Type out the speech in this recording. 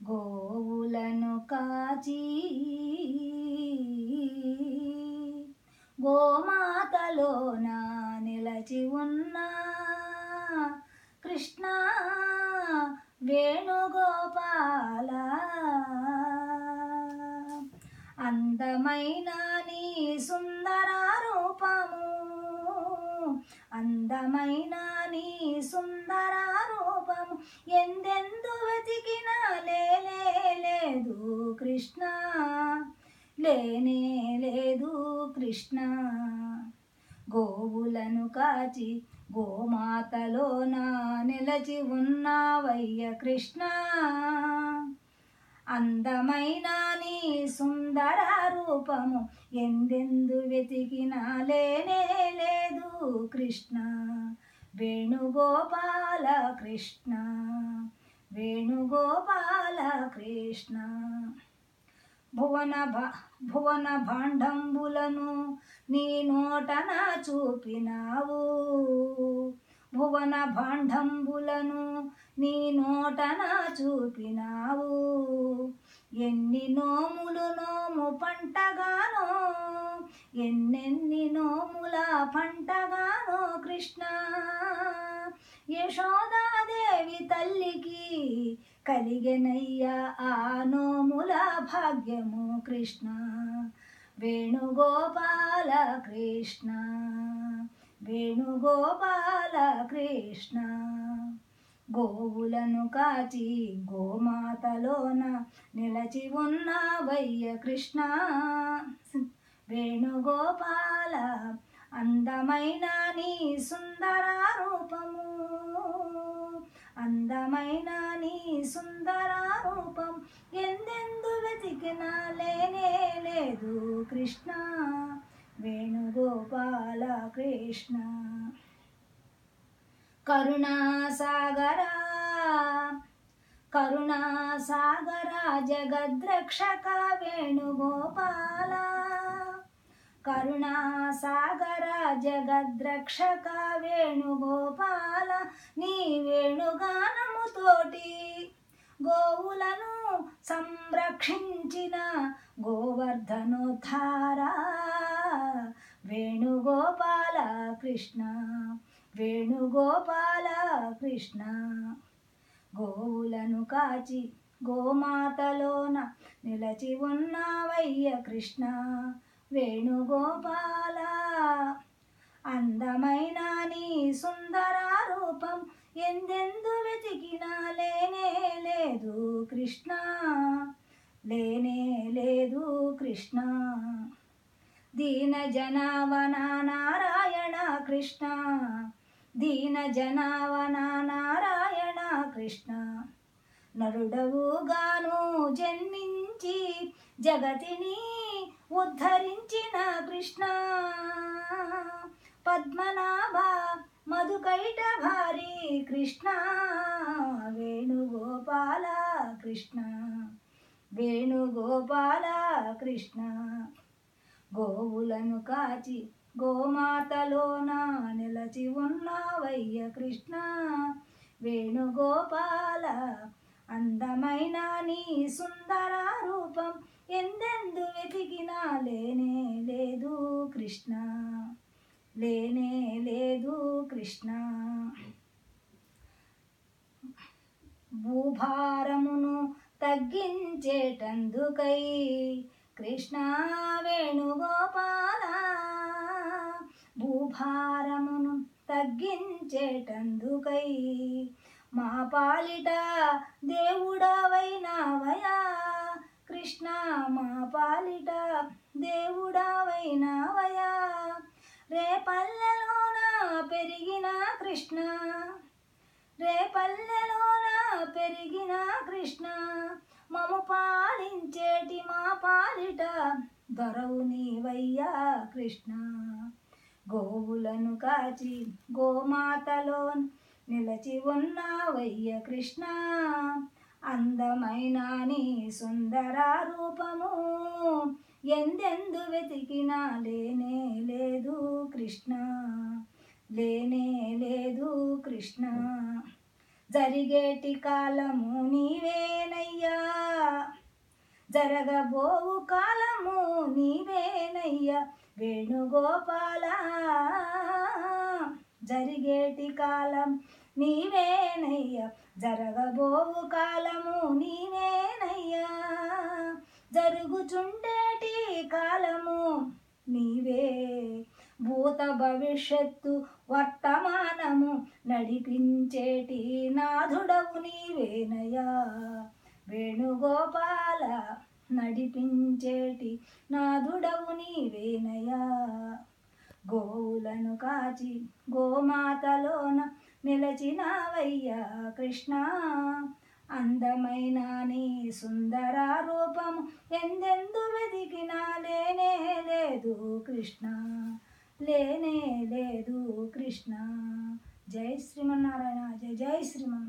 గోవులను కాచి గోమాతలోన నిలచి ఉన్న కృష్ణ వేణుగోపాల అందమైన నీ సుందర రూపము అందమైన నీ సుందర రూపము ఎందెందు వెతికినా లేనే లేదు కృష్ణ లేనే లేదు కృష్ణ గోవులను కాచి గోమాతలోన నిలచి ఉన్నావయ్య కృష్ణ అందమైన నీ సుందర రూపము ఎందెందు వెతికినా లేనే లేదు కృష్ణ వేణుగోపాల కృష్ణ వేణుగోపాల కృష్ణ భువన భ భువన భాండంబులను నీ నోటన చూపినావు భువన భాండంబులను నీ నోటన చూపినావు ఎన్ని నోములు నోము పంటగానో ఎన్నెన్ని నోముల పంటగానో కృష్ణ యశోదాదేవి తల్లికి కలిగెనయ్యా ఆ నోముల భాగ్యము కృష్ణ వేణుగోపాల కృష్ణ వేణుగోపాల కృష్ణ గోవులను కాచి గోమాతలోన నిలచి ఉన్నావయ్య కృష్ణ వేణుగోపాల అందమైన నీ సుందర రూపము అందమైన నీ సుందర రూపం ఎందెందు వెతికినా లేనే లేదు కృష్ణ వేణుగోపాల కృష్ణ కరుణాసాగరా కరుణాసాగరా జగద్రక్షక వేణుగోపాల కరుణాసాగర జగద్రక్షక వేణుగోపాల నీ వేణుగానముతోటి గోవులను సంరక్షించిన గోవర్ధనోద్ధార వేణుగోపాల కృష్ణ వేణుగోపాల కృష్ణ గోవులను కాచి గోమాతలోన నిలచి ఉన్నావయ్య కృష్ణ వేణుగోపాల అందమైన నీ సుందర రూపం ఎందెందు వెతికినా లేనే లేదు కృష్ణ లేనే లేదు కృష్ణ దీన జనావన నారాయణ కృష్ణ దీన జనావన నారాయణ కృష్ణ నరుడవుగాను జన్మించి జగతిని ఉద్ధరించిన కృష్ణ పద్మనాభ మధుకైట భారీ కృష్ణ వేణుగోపాల కృష్ణ వేణుగోపాల కృష్ణ గోవులను కాచి గోమాతలోన నిలచి ఉన్నావయ్య కృష్ణ వేణుగోపాల అందమైన నీ సుందర రూపం ఎందెందు వెతికినా లేనే లేదు కృష్ణ లేనే లేదు కృష్ణ భూభారమును తగ్గించేటందుకై కృష్ణ వేణుగోపాల భూభారమును తగ్గించేటందుకై మా పాలిట దేవుడవైనావయా కృష్ణ మా పాలిట దేవుడవైనావయా రేపల్లెలోన పెరిగిన కృష్ణ రేపల్లెలోన పెరిగిన కృష్ణ మము పాలించేటి మా పాలిట దొరవు నీవయ్యా కృష్ణ గోవులను కాచి గోమాతలో నిలచి ఉన్నావయ్య కృష్ణ అందమైన నీ సుందర రూపము ఎందెందు వెతికినా లేనే లేదు కృష్ణ లేనే లేదు కృష్ణ జరిగేటి కాలము నీవేనయ్యా జరగబోవు కాలము నీవేనయ్యా వేణుగోపాల జరిగేటి కాలం నీవేనయ్యా జరగబోవు కాలము నీవేనయ్యా జరుగుచుండేటి కాలము నీవే భూత భవిష్యత్తు వర్తమానము నడిపించేటి నాథుడవు నీవేనయ్యా వేణుగోపాల నడిపించేటి నాథుడవు నీవేనయ్యా గోవులను కాచి గోమాతలోన నిలచినవయ్యా కృష్ణ అందమైన నీ సుందర రూపము ఎందెందు వెతికినా లేనే లేదు కృష్ణ లేనే లేదు కృష్ణ జై శ్రీమన్నారాయణ జై జై శ్రీమన్